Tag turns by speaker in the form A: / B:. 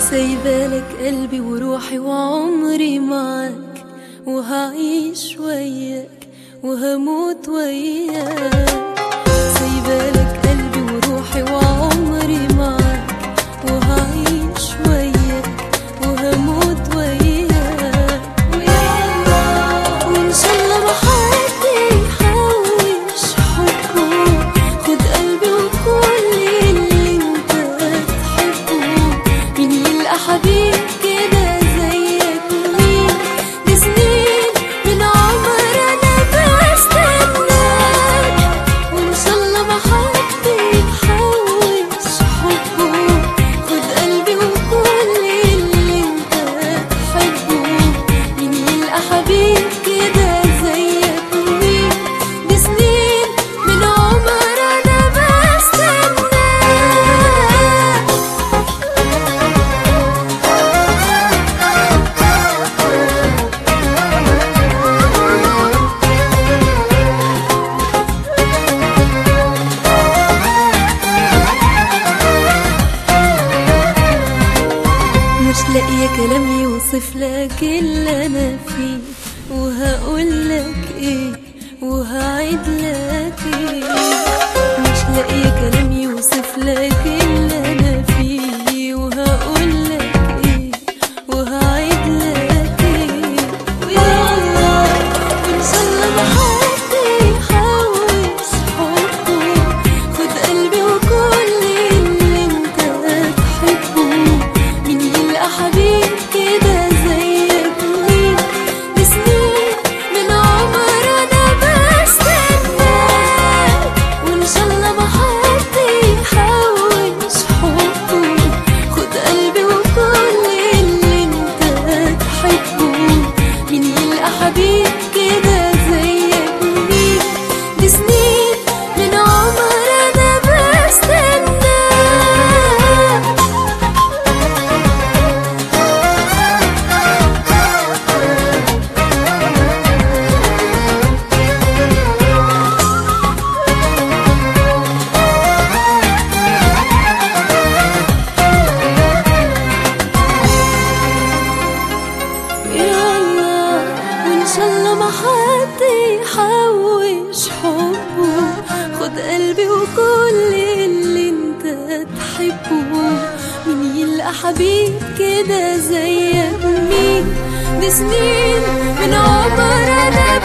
A: سايبالك قلبي وروحي وعمري معاك وهعيش وياك وهموت وياك سايبالك قلبي وروحي وعمري معاك وهعيش وياك وهموت وياك وإن شاء الله ما حد يحوش حبه خد قلبي وكل اللي انت تحبه مين يلقى حبيب كده زيك مين دي سنين من عمر انا بستناك وان شاء الله ما حد يحوش حبه خد قلبي وكل اللي انت تحبه مين يلقى حبيب كده زيك مين دي سنين من عمر انا بستناك مش لاقية كلام يوصف لك اللي أنا فيه وهقول لك إيه وهعيد لك إيه مش لاقية كلام يوصف لك اللي أنا فيه وهقول لك إيه وهعيد لك إيه ويلا إن شاء الله ما حد يحوش حبه خد قلبي وكل اللي أنت تحبه مين يلقى حبيب كده زيك مين دي سنين من عمر انا بستناك وان شاء الله ما حد يحوش حبه خد قلبي وكل اللي انت تحبه مين يلقى حبيب كده زيك مين دي سنين من عمر انا بستناك يلا وان شاء الله ما حد يحوش حبه خد قلبي وكل اللي انت تحبه مين يلقى حبيب كده زيك مين دي سنين من عمر انا